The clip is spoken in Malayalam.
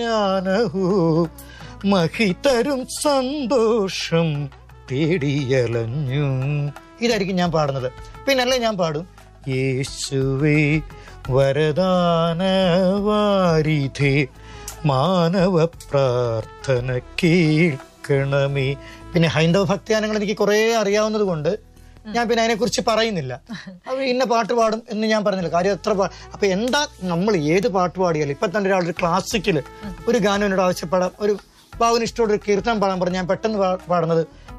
ജ്ഞാനഹു മഹിതരും സന്തോഷം തേടിയലഞ്ഞു ഇതായിരിക്കും ഞാൻ പാടുന്നത് പിന്നല്ലേ ഞാൻ പാടും യേശുവേ വരദാനവാരിധേ മാനവ പ്രാർത്ഥന കേൾക്കണമേ പിന്നെ ഹൈന്ദവ ഭക്തിഗാനങ്ങൾ എനിക്ക് കുറേ അറിയാവുന്നത് കൊണ്ട് ഞാൻ പിന്നെ അതിനെക്കുറിച്ച് പറയുന്നില്ല അത് ഇന്ന പാട്ട് പാടും എന്ന് ഞാൻ പറഞ്ഞില്ല കാര്യം എത്ര പാ അപ്പൊ എന്താ നമ്മൾ ഏത് പാട്ട് പാടിയാലും ഇപ്പൊ തന്നെ ഒരാളൊരു ക്ലാസിക്കല് ഒരു ഗാനം എന്നോട് ആവശ്യപ്പെടാം ഒരു ബാബുവിന് ഇഷ്ടമുള്ള ഒരു കീർത്തനം പാടാൻ പറഞ്ഞു ഞാൻ പെട്ടെന്ന് പാ- പാടുന്നത്